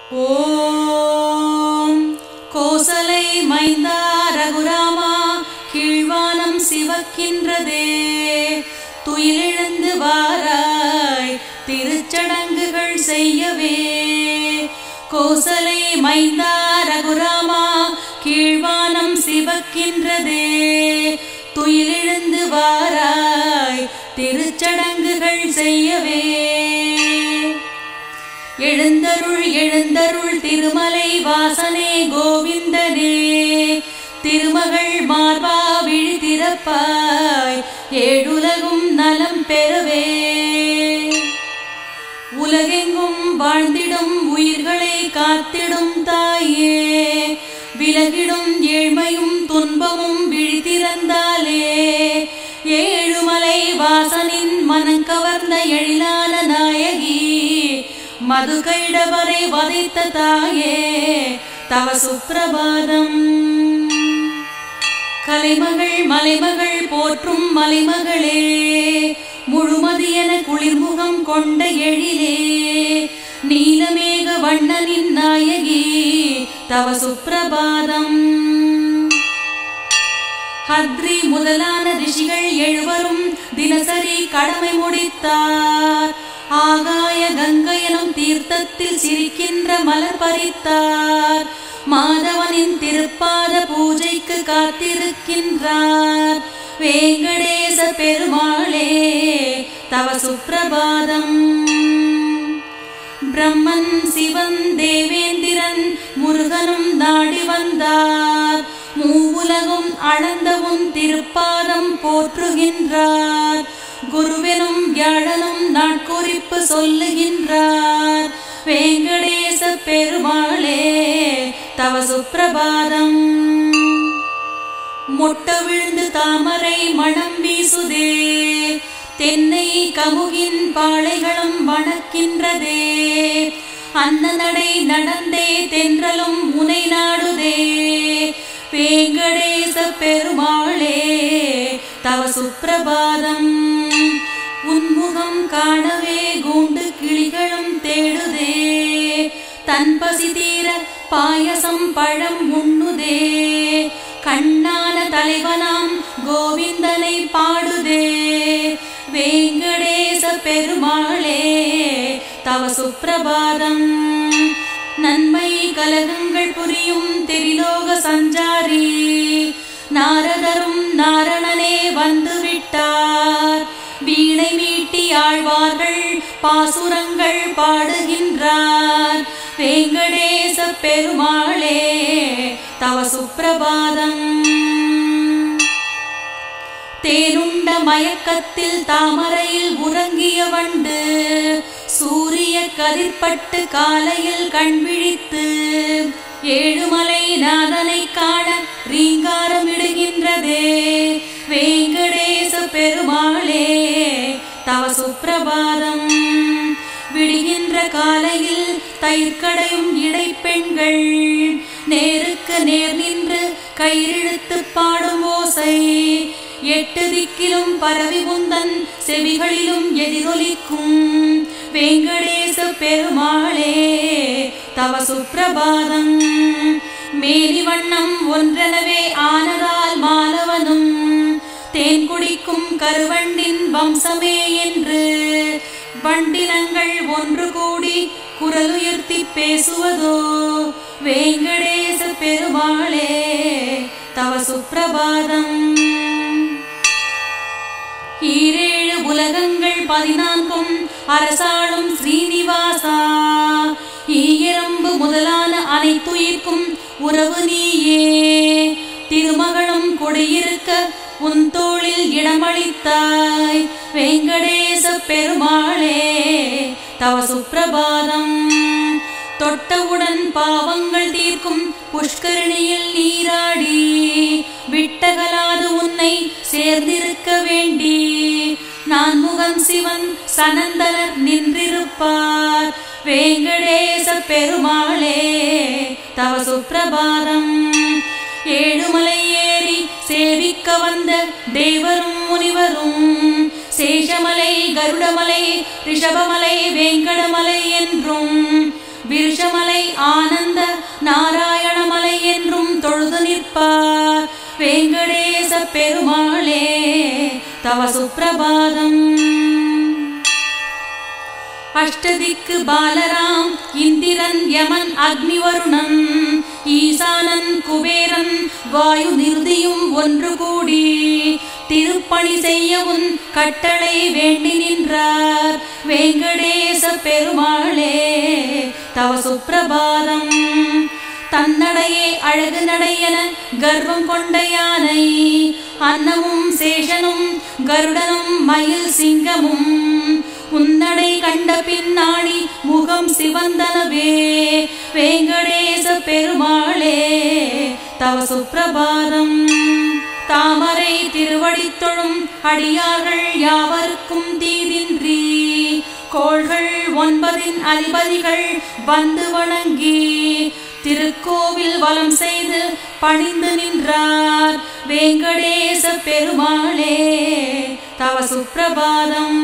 ஓம் கோசலை மைந்தா ரகுராமா கீழ்வானம் சிவக்கின்றதே துயிலெழுந்து வாராய் திருச்சடங்குகள் செய்யவே கோசலை மைந்தா ரகுராமா கீழ்வானம் சிவக்கின்றதே துயிலெழுந்து வாராய் திருச்சடங்குகள் செய்யவே எழுந்தருள் எழுந்தருள் திருமலை வாசனே கோவிந்தனே திருமகள் மார்பா விழி திறப்பாய் ஏழுலகும் நலம் பெறவே உலகெங்கும் வாழ்ந்திடும் உயிர்களை காத்திடும் தாயே விலகிடும் ஏழ்மையும் துன்பமும் விழித்திறந்தாலே ஏழுமலை வாசனின் மனம் கவர்ந்த எழிலான நாயகி மதுகைடவரை வதைத்த தாயே தவ சுப்பிரபாதம் கலைமகள் மலைமகள் போற்றும் மலைமகளே முழுமதியன குளிர்முகம் கொண்ட எழிலே நீலமேக வண்ணனின் நாயகி தவ சுப்பிரபாதம் ஹத்ரி முதலான ரிஷிகள் எழுவரும் தினசரி கடமை முடித்தார் ஆகாய கங்கையனும் தீர்த்தத்தில் சிரிக்கின்ற மலர் பறித்தார் மாதவனின் திருப்பாத பூஜைக்கு காத்திருக்கின்றார் வேங்கடேச பெருமாளே தவ சுப்பிரபாதம் பிரம்மன் சிவன் தேவேந்திரன் முருகனும் நாடி வந்தார் மூவுலகும் அளந்தவும் திருப்பாதம் போற்றுகின்றார் குருவெனும் வியாழனும் நாட்குறிப்பு சொல்லுகின்றார் வேங்கடேச பெருமாளே தவ சுப்பிரபாதம் மொட்ட விழுந்து தாமரை மணம் வீசுதே தென்னை கமுகின் பாளைகளும் வணக்கின்றதே அன்ன நடை நடந்தே தென்றலும் முனை நாடுதே வேங்கடேச பெருமாளே தவ சுப்பிரபாதம் உன்முகம் காணவே கூண்டு கிளிகளும் தேடுதே தன் பசி தீர பாயசம் பழம் உண்ணுதே கண்ணான தலைவனாம் கோவிந்தனை பாடுதே வேங்கடேச பெருமாளே தவ சுப்பிரபாதம் நன்மை கலகங்கள் புரியும் திரிலோக சஞ்சாரி நாரதரும் நாரணனே வந்து விட்டார் வீணை மீட்டி ஆழ்வார்கள் பாசுரங்கள் பாடுகின்றார் வேங்கடேச பெருமாளே தவ சுப்பிரபாதம் தேனுண்ட மயக்கத்தில் தாமரையில் உறங்கிய வண்டு சூரிய கதிர்பட்டு காலையில் கண் விழித்து ஏழுமலை நாதனை காண ரீங்காரமிடுகின்றதே வேங்கடேச பெருமாளே தவ சுப்பிரபாதம் விடுகின்ற காலையில் தயிர்க்கடையும் இடைப்பெண்கள் நேருக்கு நேர் நின்று கயிறிழுத்து பாடும் ஓசை எட்டு திக்கிலும் பரவி முந்தன் செவிகளிலும் எதிரொலிக்கும் வேங்கடேச பெருமாளே தவ சுப்பிரபாதம் மேலி வண்ணம் ஒன்றெனவே ஆனதால் மாலவனும் தேன் குடிக்கும் கருவண்டின் வம்சமே என்று வண்டினங்கள் ஒன்று கூடி குரலுயர்த்தி பேசுவதோ வேங்கடேச பெருமாளே தவ சுப்பிரபாதம் ஈரேழு உலகங்கள் பதினான்கும் அரசாளும் ஸ்ரீனிவாசா ஈயரம்பு முதலான அனைத்துயிர்க்கும் உறவு நீயே திருமகளும் கொடியிருக்க உன் தோளில் இடமளித்தாய் வெங்கடேச பெருமாளே தவ சுப்பிரபாதம் தொட்டவுடன் பாவங்கள் தீர்க்கும் புஷ்கரணியில் நீராடி விட்டகலாது உன்னை சேர்ந்திருக்க வேண்டி நான் முகம் சிவன் சனந்தனர் நின்றிருப்பார் வேங்கடேச பெருமாளே தவ சுப்பிரபாதம் ஏழுமலை ஏறி சேவிக்க வந்த தேவரும் முனிவரும் சேஷமலை கருடமலை ரிஷபமலை வேங்கடமலை என்றும் விருஷமலை ஆனந்த நாராயணமலை என்றும் தொழுது நிற்பார் வெங்கடேச பெருமாளே தவ சுப்பிரபாதம் அஷ்டதிக்கு பாலராம் இந்திரன் யமன் அக்னி வருணன் ஈசானன் குபேரன் வாயு நிருதியும் ஒன்று கூடி திருப்பணி செய்யவும் கட்டளை வேண்டி நின்றார் வெங்கடேச பெருமாளே தவ சுப்பிரபாதம் தன்னடையே அழகு நடையென கர்வம் கொண்ட யானை அன்னமும் சேஷனும் கருடனும் மயில் சிங்கமும் உன்னடை கண்ட பின்னாடி முகம் சிவந்தனவே வேங்கடேச பெருமாளே தவ சுப்பிரபாதம் தாமரை திருவடித்தொழும் அடியார்கள் யாவருக்கும் தீதின்றி கோள்கள் ஒன்பதின் அதிபதிகள் வந்து வணங்கி திருக்கோவில் வலம் செய்து பணிந்து நின்றார் வேங்கடேச பெருமாளே தவ சுப்பிரபாதம்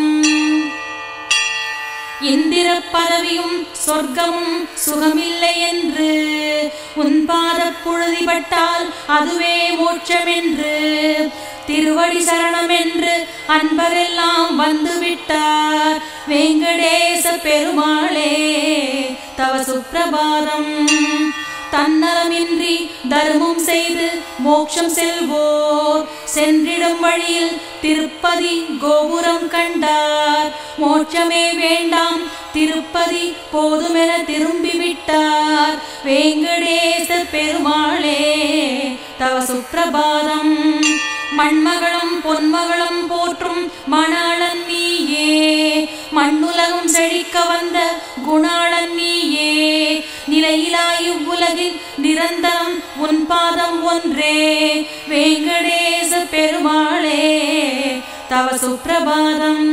இந்திர பதவியும் சொர்க்கமும் சுகமில்லை என்று உன் பாதப் புழுதிப்பட்டால் அதுவே மோட்சமென்று திருவடி சரணமென்று அன்பரெல்லாம் வந்து விட்டார் வெங்கடேச பெருமாளே தவ சுப்பிரபாதம் தன்னலமின்றி தர்மம் செய்து மோட்சம் செல்வோர் சென்றிடும் வழியில் திருப்பதி கோபுரம் கண்டார் மோட்சமே வேண்டாம் திருப்பதி போதுமென திரும்பி விட்டார் வேங்கடேச பெருமாளே தவ சுப்பிரபாதம் மண்மகளும் பொன்மகளும் போற்றும் மணாளன் நீயே மண்ணுலகம் செழிக்க வந்த குணாளன் நீயே நிலையிலாய் உலகில் நிரந்தரம் உன் பாதம் ஒன்றே வேங்கடேச பெருமாளே தவ சுப்பிரபாதம்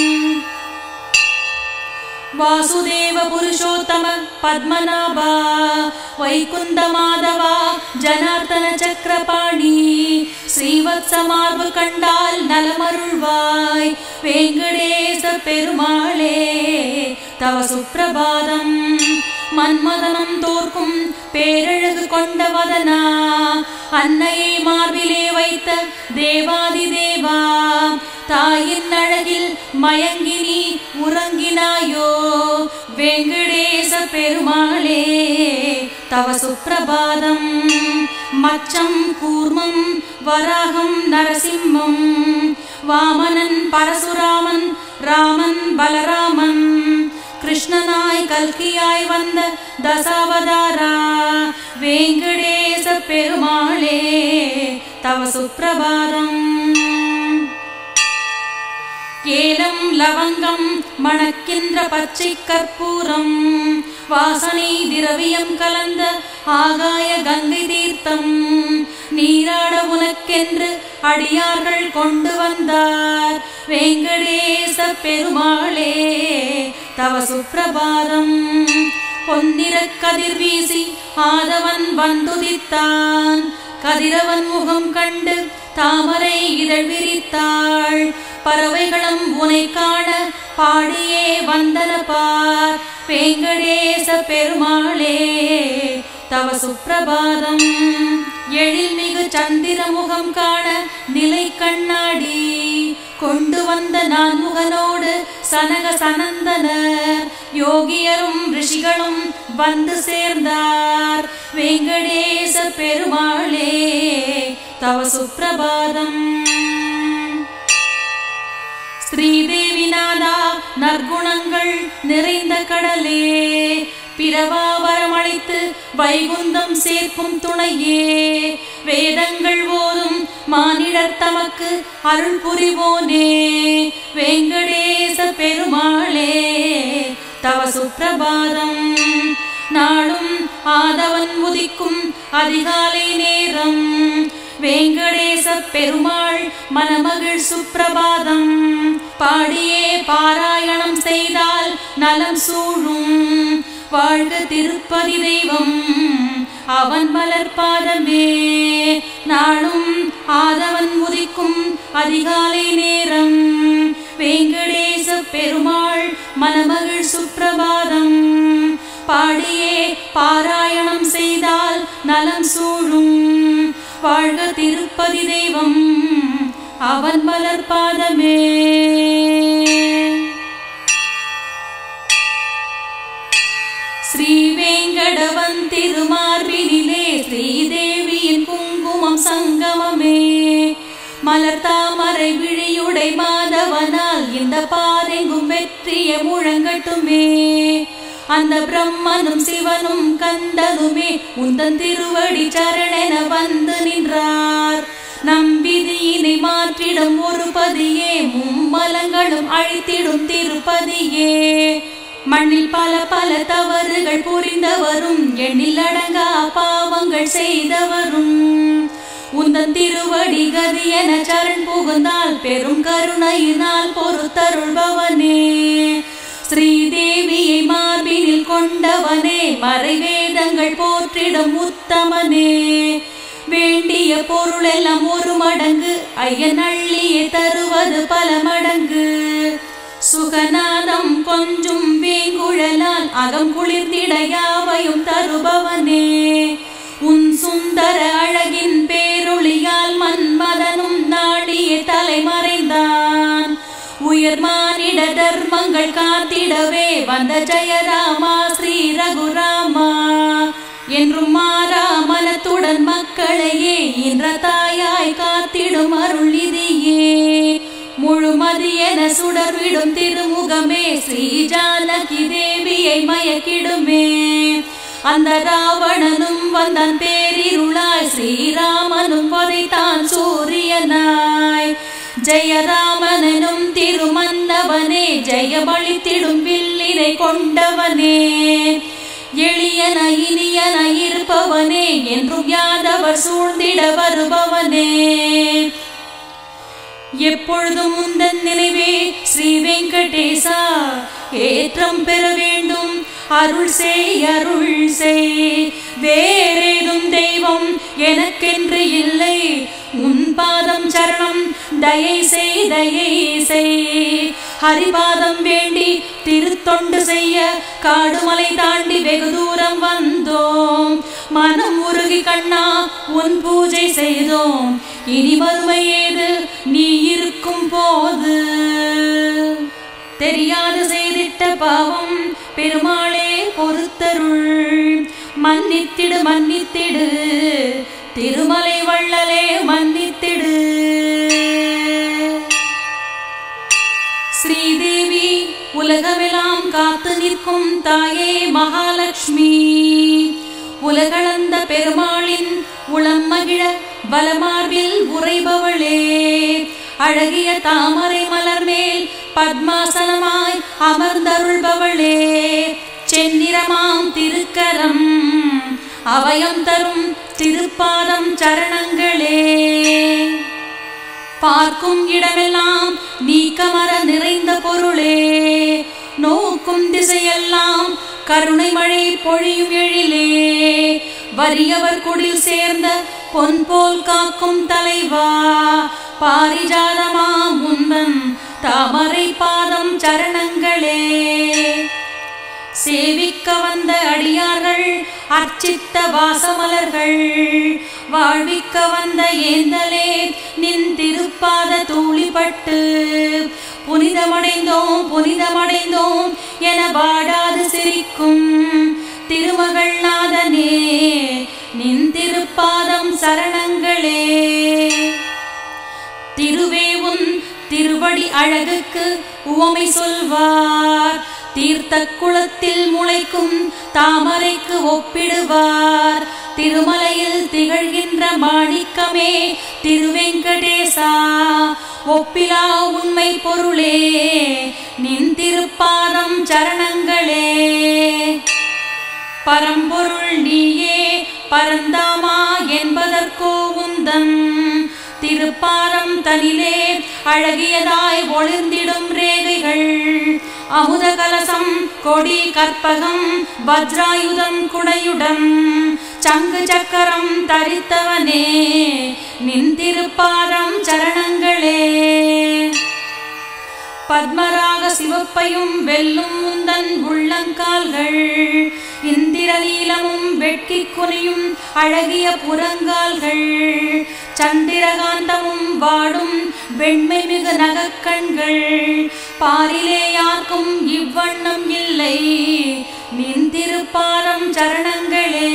வாசுதேவ புருஷோத்தம பத்மநாபா வைகுந்த மாதவா ஜனார்த்தன சக்கரபாணி ஸ்ரீவத்ச மார்பு கண்டால் நலமருள்வாய் வேங்கடேச பெருமாளே தவ சுப்பிரபாதம் மன்மதனம் தோற்கும் பேரழகு கொண்ட வதனா அன்னையை மார்பிலே வைத்த தேவாதி தேவா தாயின் அழகில் மயங்கினி உறங்கினாயோ வெங்கடேச பெருமாளே தவ சுப்பிரபாதம் மச்சம் கூர்மம் வராகம் நரசிம்மம் வாமனன் பரசுராமன் ராமன் பலராமன் கிருஷ்ணனாய் கல்கியாய் வந்த தசாவதாரா வேங்கடேச பெருமாளே தவ சுப்பிரபாதம் ஏலம் லவங்கம் மணக்கின்ற பச்சை கற்பூரம் வாசனை திரவியம் கலந்த ஆகாய கங்கை தீர்த்தம் நீராட உனக்கென்று அடியார்கள் கொண்டு வந்தார் வெங்கடேச பெருமாளே தவ சுப்பிரபாதம் பொன்னிற கதிர் வீசி ஆதவன் வந்துதித்தான் கதிரவன் முகம் கண்டு தாமரை இதழ் விரித்தாள் பறவைகளும் உனை காண பாடியே வந்தன பார் வெங்கடேச பெருமாளே தவ சுப்பிரபாதம் எழில்மிகு சந்திர முகம் காண நிலை கண்ணாடி கொண்டு வந்த நான்முகனோடு சனக சனந்தனர் யோகியரும் ரிஷிகளும் வந்து சேர்ந்தார் வெங்கடேச பெருமாளே தவ சுப்பிரபாதம் ஸ்ரீதேவிநாதா நற்குணங்கள் நிறைந்த கடலே பிறவா வரமளித்து வைகுந்தம் சேர்க்கும் துணையே வேதங்கள் ஓதும் மானிடர் தமக்கு அருள் புரிவோனே வெங்கடேச பெருமாளே தவ சுப்பிரபாதம் நாளும் ஆதவன் உதிக்கும் அதிகாலை நேரம் வேங்கடேச பெருமாள் மனமகிழ் சுப்பிரபாதம் பாடியே பாராயணம் செய்தால் நலம் சூழும் வாழ்க திருப்பதி தெய்வம் அவன் மலர்பாதமே நாளும் ஆதவன் உதிக்கும் அதிகாலை நேரம் வேங்கடேச பெருமாள் மனமகிழ் சுப்பிரபாதம் பாடியே பாராயணம் செய்தால் நலம் சூழும் வாழ்க திருப்பதி தெய்வம் அவன் மலர் பாதமே ஸ்ரீ வேங்கடவன் திருமார்பினிலே ஸ்ரீதேவியின் குங்குமம் சங்கமமே மலர் தாமரை விழியுடை மாதவனால் இந்த பாதெங்கும் வெற்றிய முழங்கட்டுமே அந்த பிரம்மனும் சிவனும் கந்தனுமே உந்தன் திருவடி சரணென வந்து நின்றார் நம் விதியினை மாற்றிடும் ஒரு பதியே மும்மலங்களும் அழித்திடும் திருப்பதியே மண்ணில் பல பல தவறுகள் புரிந்தவரும் எண்ணில் அடங்கா பாவங்கள் செய்தவரும் உந்தன் திருவடி கதி என சரண் புகுந்தால் பெரும் கருணையினால் பொறுத்தருள்பவனே ஸ்ரீதேவியை மார்பினில் கொண்டவனே மறைவேதங்கள் போற்றிடும் உத்தமனே வேண்டிய பொருளெல்லாம் ஒரு மடங்கு ஐயன் அள்ளியே தருவது பல மடங்கு சுகநாதம் கொஞ்சும் வேங்குழலால் அகம் குளிர்ந்திட யாவையும் தருபவனே உன் சுந்தர அழகின் பேரொளியால் மன்மதனும் நாடியே தலைமறைந்தான் உயர் மானிட தர்மங்கள் காத்திடவே வந்த ஜெயராமா ஸ்ரீ ரகுராமா என்றும் மாறா மனத்துடன் மக்களையே இன்ற தாயாய் காத்திடும் அருள் நிதியே முழுமதி என சுடர்விடும் திருமுகமே ஸ்ரீ ஜானகி தேவியை மயக்கிடுமே அந்த ராவணனும் வந்தான் பேரிருளாய் ஸ்ரீராமனும் வதைத்தான் சூரியனாய் ஜெயராமனும் திருமன்னவனே ஜெயபலித்திடும் வில்லினை கொண்டவனே எளியன இனியன இருப்பவனே என்றும் யாதவர் சூழ்ந்திட வருபவனே எப்பொழுதும் உந்தன் நினைவே ஸ்ரீ வெங்கடேசா ஏற்றம் பெற வேண்டும் அருள் செய் அருள் செய் வேறேதும் தெய்வம் எனக்கென்று இல்லை உன் பாதம் சரணம் தயை செய் தயை செய் ஹரிபாதம் வேண்டி திருத்தொண்டு செய்ய காடுமலை தாண்டி வெகு தூரம் வந்தோம் மனம் உருகி கண்ணா உன் பூஜை செய்தோம் இனி மறுமை ஏது நீ இருக்கும் போது தெரியாது செய்திட்ட பாவம் பெருமாளே பொறுத்தருள் மன்னித்திடு மன்னித்திடு திருமலை வள்ளலே மன்னித்திடு ஸ்ரீதேவி உலகமெல்லாம் காத்து நிற்கும் தாயே மகாலட்சுமி உலகளந்த பெருமாளின் உளம் மகிழ வலமார்பில் உறைபவளே அழகிய தாமரை மலர் மேல் பத்மாசனமாய் அமர்ந்தருள்பவளே செந்நிறமாம் திருக்கரம் அவயம் தரும் திருப்பாதம் சரணங்களே பார்க்கும் இடமெல்லாம் நீக்கமர நிறைந்த பொருளே நோக்கும் திசையெல்லாம் கருணை மழை பொழியும் எழிலே வறியவர் குடில் சேர்ந்த பொன் போல் காக்கும் தலைவா பாரிஜாதமா முந்தன் தாமரை பாதம் சரணங்களே சேவிக்க வந்த அடியார்கள் அர்ச்சித்த வாசமலர்கள் வாழ்விக்க வந்த ஏந்தலே நின் திருப்பாத தூளிப்பட்டு புனிதமடைந்தோம் புனிதமடைந்தோம் என வாடாது சிரிக்கும் திருமகள் நாதனே நின் திருப்பாதம் சரணங்களே திருவேவும் திருவடி அழகுக்கு உவமை சொல்வார் தீர்த்த குளத்தில் முளைக்கும் தாமரைக்கு ஒப்பிடுவார் திருமலையில் திகழ்கின்ற மாணிக்கமே திருவெங்கடேசா ஒப்பிலா உண்மை பொருளே நின் திருப்பாதம் சரணங்களே பரம்பொருள் நீயே பரந்தாமா என்பதற்கோ உந்தன் திருப்பாரம் தனிலே அழகியதாய் ஒளிர்ந்திடும் ரேகைகள் அமுத கலசம் கொடி கற்பகம் வஜ்ராயுதம் குடையுடன் சங்கு சக்கரம் தரித்தவனே நின் திருப்பாதம் சரணங்களே பத்மராக சிவப்பையும் வெல்லும் முந்தன் உள்ளங்கால்கள் நிலமும் வெட்கி குனியும் அழகிய புறங்கால்கள் சந்திரகாந்தமும் வாடும் வெண்மை மிகு நகக்கண்கள் பாரிலே யாருக்கும் இவ்வண்ணம் இல்லை நின் திருப்பாதம் சரணங்களே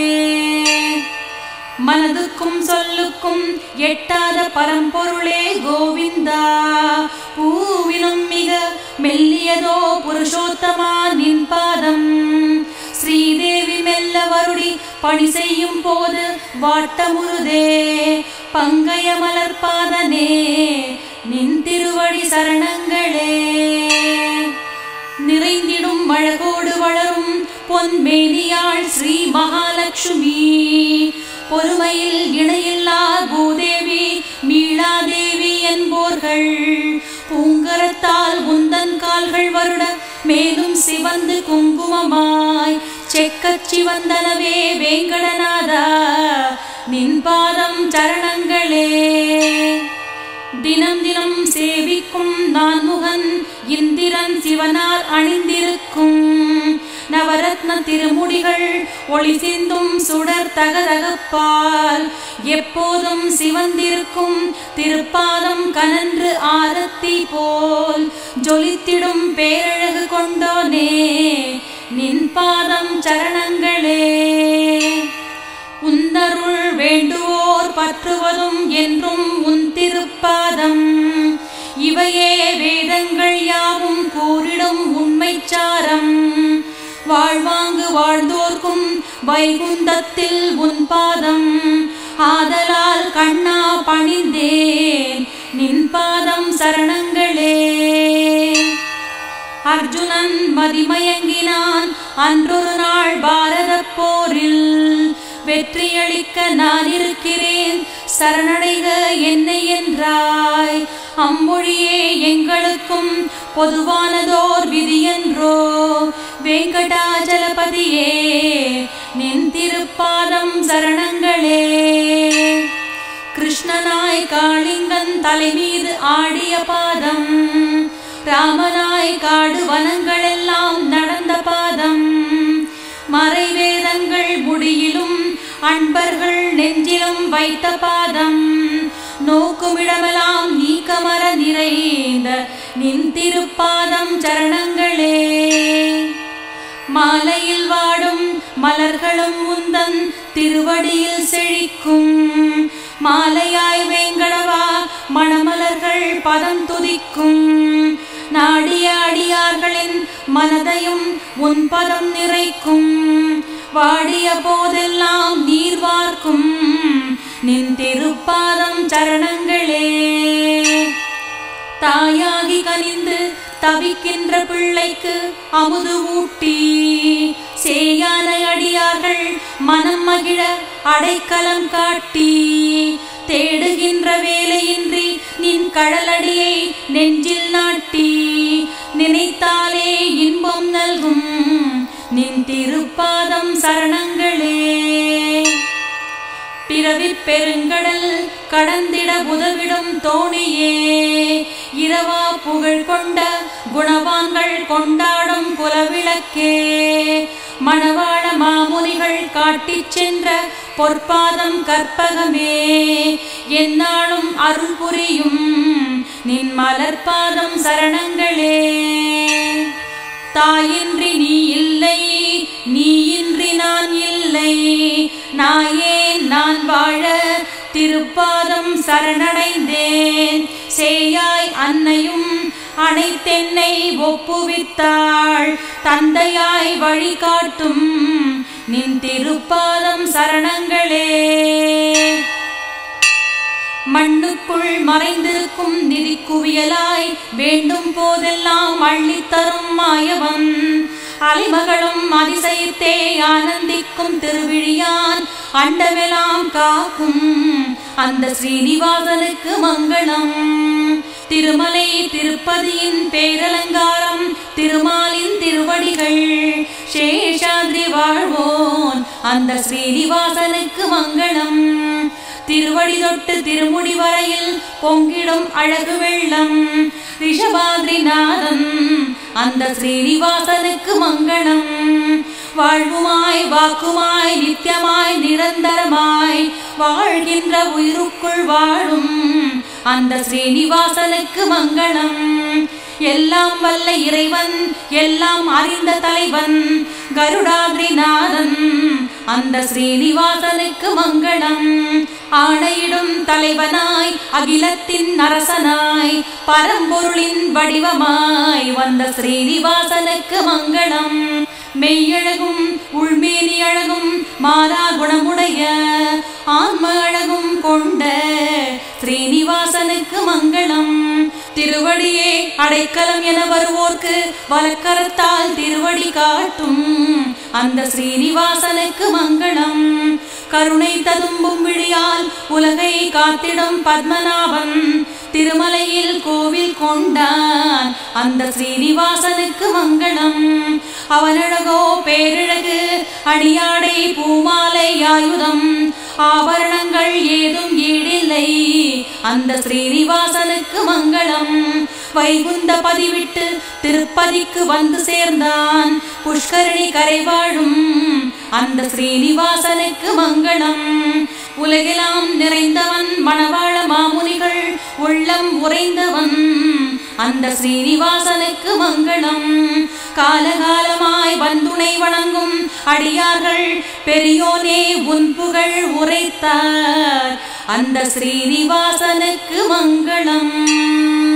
மனதுக்கும் சொல்லுக்கும் எட்டாத பரம்பொருளே கோவிந்தா பூவிலும் மிக மெல்லியதோ புருஷோத்தமா நின் பாதம் ஸ்ரீதேவி மெல்ல வருடி பணி செய்யும் போது வாட்டமுருதே பங்கய மலர்பாதனே நின் திருவடி சரணங்களே நிறைந்திடும் அழகோடு வளரும் பொன்மேனியாள் ஸ்ரீ மகாலட்சுமி பொறுமையில் இணையில்லா பூதேவி மீளாதேவி என்போர்கள் பூங்கரத்தால் உந்தன் கால்கள் வருட மேலும் சிவந்து குங்குமமாய் செக்கச் சிவந்தனவே வேங்கடநாதா நின் பாதம் சரணங்களே தினம் தினம் சேவிக்கும் நான்முகன் இந்திரன் சிவனார் அணிந்திருக்கும் நவரத்ன திருமுடிகள் ஒளி சிந்தும் சுடர் தகதகப்பால் எப்போதும் சிவந்திருக்கும் திருப்பாதம் கனன்று ஆரத்தி போல் ஜொலித்திடும் பேரழகு கொண்டோனே நின் பாதம் சரணங்களே உந்தருள் வேண்டுவோர் பற்றுவதும் என்றும் உன் திருப்பாதம் இவையே வேதங்கள் யாவும் கூறிடும் உண்மைச்சாரம் வாழ்வாங்கு வாழ்ந்தோர்க்கும் வைகுந்தத்தில் உன் பாதம் ஆதலால் கண்ணா பணிந்தேன் நின் பாதம் சரணங்களே அர்ஜுனன் மதிமயங்கினான் அன்றொரு நாள் பாரத போரில் வெற்றியளிக்க நான் இருக்கிறேன் சரணடைக என்னை என்றாய் அம்மொழியே எங்களுக்கும் பொதுவானதோர் விதியன்றோ வெங்கடாஜலபதியே நின் திருப்பாதம் சரணங்களே கிருஷ்ணனாய் காளிங்கன் தலைமீது ஆடிய பாதம் ராமனாய் காடு வனங்களெல்லாம் நடந்த பாதம் மறைவேதங்கள் முடியிலும் அன்பர்கள் நெஞ்சிலும் வைத்த பாதம் நோக்குமிடமெல்லாம் நீக்கமர நிறைந்த நின் திருப்பாதம் சரணங்களே மாலையில் வாடும் மலர்களும் உந்தன் திருவடியில் செழிக்கும் மாலையாய் வேங்கடவா மணமலர்கள் பதம் துதிக்கும் நாடிய அடியார்களின் மனதையும் உன் பதம் நிறைக்கும் வாடிய போதெல்லாம் நீர் வார்க்கும் நின் திருப்பாதம் சரணங்களே தாயாகி கனிந்து தவிக்கின்ற பிள்ளைக்கு அமுது ஊட்டி சேயான அடியார்கள் மனம் மகிழ அடைக்கலம் காட்டி தேடுகின்ற வேலையின்றி நின் கடலடியை நெஞ்சில் நாட்டி நினைத்தாலே இன்பம் நல்கும் நின் திருப்பாதம் சரணங்களே பிறவிப் பெருங்கடல் கடந்திட உதவிடும் தோணியே இரவா புகழ் கொண்ட குணவான்கள் கொண்டாடும் குலவிளக்கே மணவாள மாமுனிகள் காட்டிச் சென்ற பொற்பாதம் கற்பகமே எந்நாளும் அருள் புரியும் நின் மலர்பாதம் சரணங்களே தாயின்றி நீ இல்லை நீயின்றி நான் இல்லை நாயே நான் வாழ திருப்பாதம் சரணடைந்தேன் சேயாய் அன்னையும் அனைத்தென்னை ஒப்புவித்தாள் தந்தையாய் வழிகாட்டும் நின் திருப்பாதம் சரணங்களே மண்ணுக்குள் மறைந்திருக்கும் நிதி குவியலாய் வேண்டும் போதெல்லாம் அள்ளித்தரும் மாயவன் அலைமகளும் அதிசயித்தே ஆனந்திக்கும் திருவிழியான் அண்டமெல்லாம் காக்கும் அந்த ஸ்ரீனிவாசனுக்கு மங்களம் திருமலை திருப்பதியின் பேரலங்காரம் திருமாலின் திருவடிகள் சேஷாத்ரி வாழ்வோன் அந்த ஸ்ரீனிவாசனுக்கு மங்களம் திருவடி தொட்டு திருமுடி வரையில் பொங்கிடும் அழகு வெள்ளம் ரிஷபாத்ரிநாதன் அந்த ஸ்ரீனிவாசனுக்கு மங்களம் வாழ்வுமாய் வாக்குமாய் நித்தியமாய் நிரந்தரமாய் வாழ்கின்ற உயிருக்குள் வாழும் அந்த ஸ்ரீனிவாசனுக்கு மங்களம் எல்லாம் வல்ல இறைவன் எல்லாம் அறிந்த தலைவன் கருடாத்ரிநாதன் அந்த ஸ்ரீனிவாசனுக்கு மங்களம் ஆணையிடும் தலைவனாய் அகிலத்தின் அரசனாய் பரம்பொருளின் வடிவமாய் வந்த ஸ்ரீனிவாசனுக்கு மங்களம் மெய்யழகும் உள்மேனி அழகும் மாறா குணமுடைய ஆன்ம அழகும் கொண்ட ஸ்ரீனிவாசனுக்கு மங்களம் திருவடியே அடைக்கலம் என வருவோர்க்கு வலக்கரத்தால் திருவடி காட்டும் அந்த ஸ்ரீனிவாசனுக்கு மங்களம் கருணை ததும்பும் விழியால் உலகை காத்திடும் பத்மநாபன் திருமலையில் கோவில் கொண்டான் அந்த ஸ்ரீனிவாசனுக்கு மங்களம் அவனழகோ பேரழகு அடியாடை பூமாலை ஆயுதம் ஆபரணங்கள் ஏதும் ஈடில்லை அந்த ஸ்ரீனிவாசனுக்கு மங்களம் வைகுந்த பதிவிட்டு திருப்பதிக்கு வந்து சேர்ந்தான் புஷ்கரணி கரை வாழும் அந்த ஸ்ரீனிவாசனுக்கு மங்களம் உலகெல்லாம் நிறைந்தவன் மணவாள மாமுனிகள் உள்ளம் உறைந்தவன் அந்த ஸ்ரீனிவாசனுக்கு மங்களம் காலகாலமாய் வந்துனை வணங்கும் அடியார்கள் பெரியோனே உன் புகழ் உரைத்தார் அந்த ஸ்ரீனிவாசனுக்கு மங்களம்